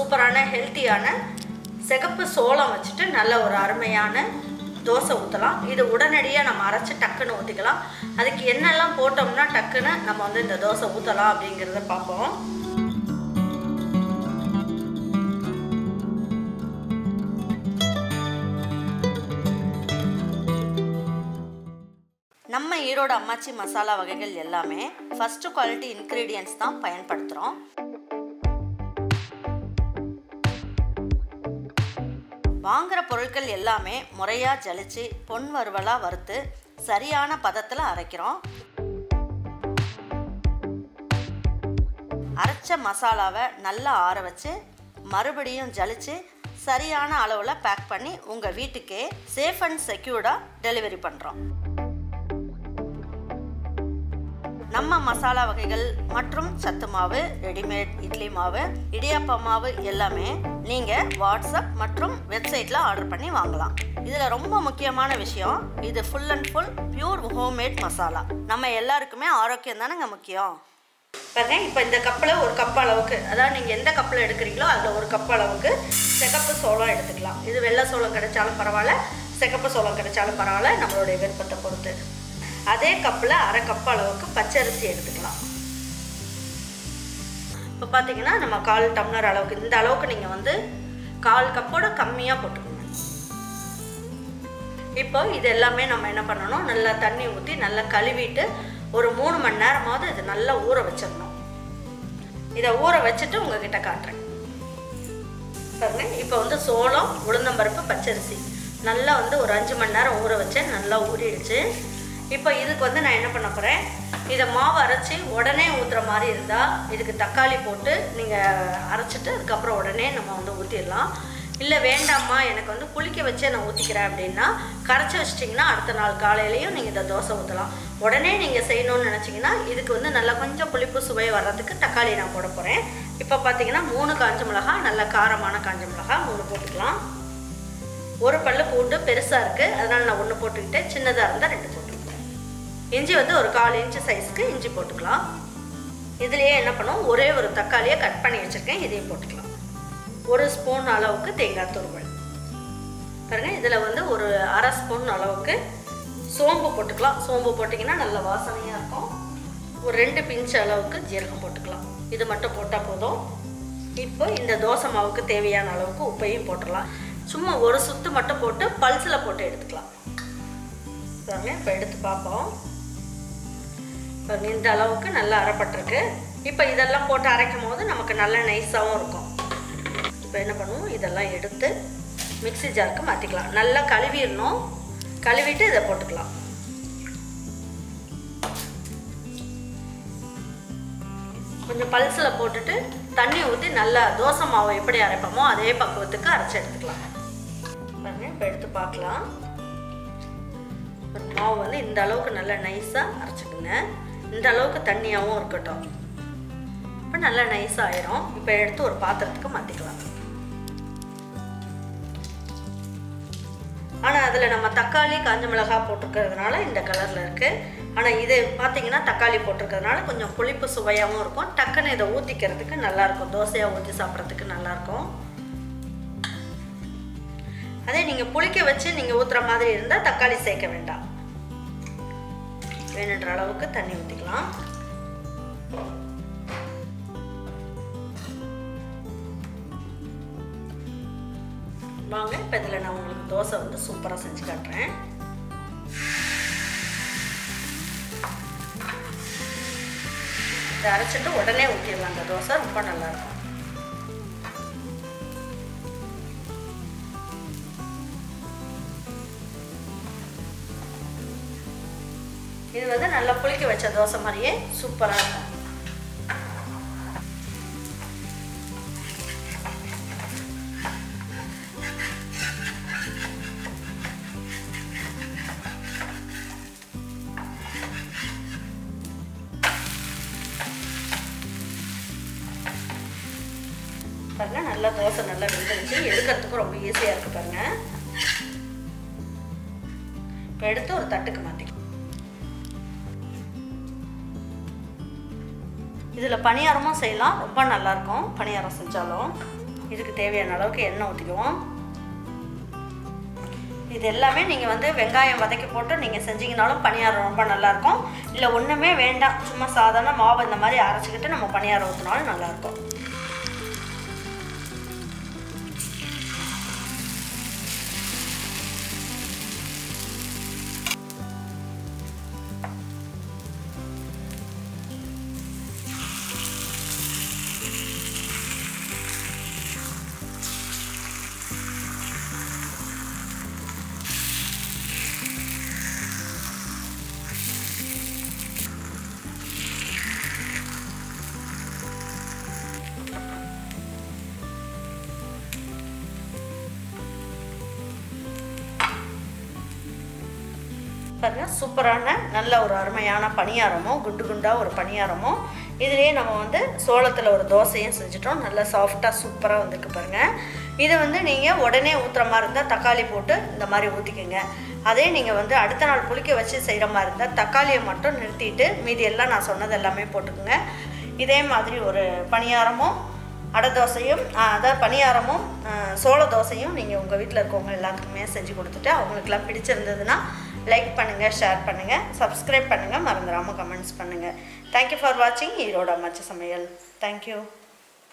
சூப்பரான ஹெல்த்தியான சிகப்பு சோளம் வச்சுட்டு நல்ல ஒரு அருமையான தோசை ஊற்றலாம் இது உடனடியாக நம்ம அரைச்சி டக்குன்னு ஊற்றிக்கலாம் அதுக்கு என்னெல்லாம் போட்டோம்னா டக்குன்னு நம்ம வந்து இந்த தோசை ஊற்றலாம் அப்படிங்கிறத பார்ப்போம் நம்ம ஈரோடு அம்மாச்சி மசாலா வகைகள் எல்லாமே ஃபஸ்ட்டு குவாலிட்டி இன்க்ரீடியன்ட்ஸ் தான் பயன்படுத்துகிறோம் வாங்குகிற பொருட்கள் எல்லாமே முறையாக ஜலிச்சு பொன் வறுவலாக வறுத்து சரியான பதத்தில் அரைக்கிறோம் அரைச்ச மசாலாவை நல்லா ஆற வச்சு மறுபடியும் ஜலிச்சு சரியான அளவில் பேக் பண்ணி உங்கள் வீட்டுக்கே சேஃப் அண்ட் செக்யூர்டாக டெலிவரி பண்ணுறோம் நம்ம மசாலா வகைகள் மற்றும் சத்து மாவு ரெடிமேட் இட்லி மாவு இடியாப்ப மாவு எல்லாமே நீங்கள் வாட்ஸ்அப் மற்றும் வெப்சைட்டில் ஆர்டர் பண்ணி வாங்கலாம் இதில் ரொம்ப முக்கியமான விஷயம் இது full and full pure homemade masala நம்ம எல்லாருக்குமே ஆரோக்கியம் தானேங்க முக்கியம் பாருங்க இப்போ இந்த கப்பில் ஒரு கப் அளவுக்கு அதாவது நீங்கள் எந்த கப்பில் எடுக்கிறீங்களோ அதில் ஒரு கப் அளவுக்கு சிகப்பு சோளம் எடுத்துக்கலாம் இது வெள்ளை சோளம் கிடைச்சாலும் பரவாயில்ல சிகப்பு சோளம் கிடைச்சாலும் பரவாயில்ல நம்மளுடைய விருப்பத்தை பொறுத்து அதே கப்பில் அரை கப் அளவுக்கு பச்சரிசி எடுத்துக்கலாம் இப்போ பார்த்தீங்கன்னா நம்ம கால் டம்ளர் அளவுக்கு இந்த அளவுக்கு நீங்கள் வந்து கால் கப்போட கம்மியாக போட்டுக்கோங்க இப்போ இது எல்லாமே நம்ம என்ன பண்ணணும் நல்லா தண்ணி ஊற்றி நல்லா கழுவிட்டு ஒரு மூணு மணி நேரமாவது இது நல்லா ஊற வச்சிடணும் இதை ஊற வச்சுட்டு உங்ககிட்ட காட்டுறேன் பாருங்க இப்போ வந்து சோளம் உளுந்தம்பருப்பு பச்சரிசி நல்லா வந்து ஒரு அஞ்சு மணி நேரம் ஊற வச்சேன் நல்லா ஊறிடுச்சு இப்போ இதுக்கு வந்து நான் என்ன பண்ண போகிறேன் இதை மாவு அரைச்சி உடனே ஊற்றுற மாதிரி இருந்தால் இதுக்கு தக்காளி போட்டு நீங்கள் அரைச்சிட்டு அதுக்கப்புறம் உடனே நம்ம வந்து ஊற்றிடலாம் இல்லை வேண்டாம்மா எனக்கு வந்து புளிக்க வச்சே நான் ஊற்றிக்கிறேன் அப்படின்னா கரைச்சி வச்சிட்டிங்கன்னா அடுத்த நாள் காலையிலையும் நீங்கள் இந்த தோசை ஊற்றலாம் உடனே நீங்கள் செய்யணும்னு நினச்சிங்கன்னா இதுக்கு வந்து நல்லா கொஞ்சம் புளிப்பு சுவை வர்றதுக்கு தக்காளி நான் போட போகிறேன் இப்போ பார்த்தீங்கன்னா மூணு காஞ்ச மிளகா நல்ல காரமான காஞ்ச மிளகா மூணு போட்டுக்கலாம் ஒரு பல்லு பூண்டு பெருசாக இருக்குது அதனால் நான் ஒன்று போட்டுக்கிட்டேன் சின்னதாக இருந்தால் ரெண்டு போட்டுக்கிட்டேன் இஞ்சி வந்து ஒரு கால் இன்ச்சு சைஸ்க்கு இஞ்சி போட்டுக்கலாம் இதுலேயே என்ன பண்ணும் ஒரே ஒரு தக்காளியை கட் பண்ணி வச்சுருக்கேன் இதையும் போட்டுக்கலாம் ஒரு ஸ்பூன் அளவுக்கு தேங்காய் துருவல் பாருங்கள் இதில் வந்து ஒரு அரை ஸ்பூன் அளவுக்கு சோம்பு போட்டுக்கலாம் சோம்பு போட்டிங்கன்னா நல்ல வாசனையாக இருக்கும் ஒரு ரெண்டு பிஞ்ச் அளவுக்கு ஜீரகம் போட்டுக்கலாம் இது மட்டும் போட்டால் போதும் இப்போ இந்த தோசை மாவுக்கு தேவையான அளவுக்கு உப்பையும் போட்டுடலாம் சும்மா ஒரு சுத்து மட்டும் போட்டு பல்ஸில் போட்டு எடுத்துக்கலாம் பாருங்க இப்போ எடுத்து பார்ப்போம் பாருங்க இந்த அளவுக்கு நல்லா அரைப்பட்டிருக்கு இப்போ இதெல்லாம் போட்டு அரைக்கும் போது நமக்கு நல்ல நைஸாகவும் இருக்கும் இப்போ என்ன பண்ணுவோம் இதெல்லாம் எடுத்து மிக்ஸி ஜாருக்கு மாற்றிக்கலாம் நல்லா கழுவிடணும் கழுவிட்டு இதை போட்டுக்கலாம் கொஞ்சம் பல்ஸில் போட்டுட்டு தண்ணி ஊற்றி நல்லா தோசை மாவு எப்படி அரைப்போமோ அதே பக்குவத்துக்கு அரைச்சி எடுத்துக்கலாம் பாருங்க இப்போ எடுத்து பார்க்கலாம் மாவு வந்து இந்த அளவுக்கு நல்லா நைஸாக அரைச்சிக்கோங்க இந்த அளவுக்கு தண்ணியாகவும் இருக்கட்டும் இப்போ நல்லா நைஸாக ஆயிரும் இப்போ எடுத்து ஒரு பாத்திரத்துக்கு மாற்றிக்கலாம் ஆனால் அதில் நம்ம தக்காளி காஞ்ச மிளகாய் போட்டிருக்கிறதுனால இந்த கலரில் இருக்குது ஆனால் இது பார்த்தீங்கன்னா தக்காளி போட்டிருக்கிறதுனால கொஞ்சம் புளிப்பு சுவையாகவும் இருக்கும் டக்குன்னு இதை ஊற்றிக்கிறதுக்கு நல்லாயிருக்கும் தோசையாக ஊற்றி சாப்பிட்றதுக்கு நல்லாயிருக்கும் அதே நீங்கள் புளிக்க வச்சு நீங்கள் ஊற்றுற மாதிரி இருந்தால் தக்காளி சேர்க்க வேண்டாம் வேணுன்ற அளவுக்கு தண்ணி ஊற்றிக்கலாம் வாங்க இப்போ இதில் நான் உங்களுக்கு தோசை வந்து சூப்பராக செஞ்சு காட்டுறேன் இதை அரைச்சிட்டு உடனே ஊற்றிடலாம் அந்த தோசை ரொம்ப நல்லாயிருக்கும் இது வந்து நல்லா புளிக்க வச்ச தோசை மாதிரியே சூப்பராக இருக்கும் பாருங்க நல்லா தோசை நல்லா வெந்துருச்சு எடுக்கிறதுக்கும் ரொம்ப ஈஸியாக இருக்குது பாருங்க இப்போ எடுத்து ஒரு தட்டுக்கு மாற்றிக்கலாம் இதில் பணியாரமும் செய்யலாம் ரொம்ப நல்லாயிருக்கும் பணியாரம் செஞ்சாலும் இதுக்கு தேவையான அளவுக்கு எண்ணெய் ஊற்றிக்குவோம் இது எல்லாமே நீங்கள் வந்து வெங்காயம் வதக்கி போட்டு நீங்கள் செஞ்சீங்கனாலும் பணியாரம் ரொம்ப நல்லாயிருக்கும் இல்லை ஒன்றுமே வேண்டாம் சும்மா சாதாரண மாவு இந்த மாதிரி அரைச்சிக்கிட்டு நம்ம பணியாரம் ஊற்றினாலும் நல்லாயிருக்கும் பாருங்க சூப்பரான நல்ல ஒரு அருமையான பணியாரமும் குண்டு குண்டாக ஒரு பணியாரமும் இதுலேயே நம்ம வந்து சோளத்தில் ஒரு தோசையும் செஞ்சுட்டோம் நல்லா சாஃப்டாக சூப்பராக வந்திருக்கு பாருங்கள் இதை வந்து நீங்கள் உடனே ஊற்றுற மாதிரி இருந்தால் தக்காளி போட்டு இந்த மாதிரி ஊற்றிக்கோங்க அதே நீங்கள் வந்து அடுத்த நாள் புளிக்க வச்சு செய்கிற மாதிரி இருந்தால் தக்காளியை மட்டும் நிறுத்திட்டு மீதி எல்லாம் நான் சொன்னது எல்லாமே போட்டுக்கோங்க இதே மாதிரி ஒரு பணியாரமும் அடை தோசையும் அதாவது பணியாரமும் சோள தோசையும் நீங்கள் உங்கள் வீட்டில் இருக்கவங்க எல்லாத்துக்குமே செஞ்சு கொடுத்துட்டு அவங்களுக்குலாம் பிடிச்சிருந்ததுன்னா லைக் பண்ணுங்கள் ஷேர் பண்ணுங்கள் சப்ஸ்கிரைப் பண்ணுங்கள் மறந்துடாமல் கமெண்ட்ஸ் பண்ணுங்கள் தேங்க்யூ ஃபார் வாட்சிங் ஈரோட அம்மாச்சி சமையல் தேங்க்யூ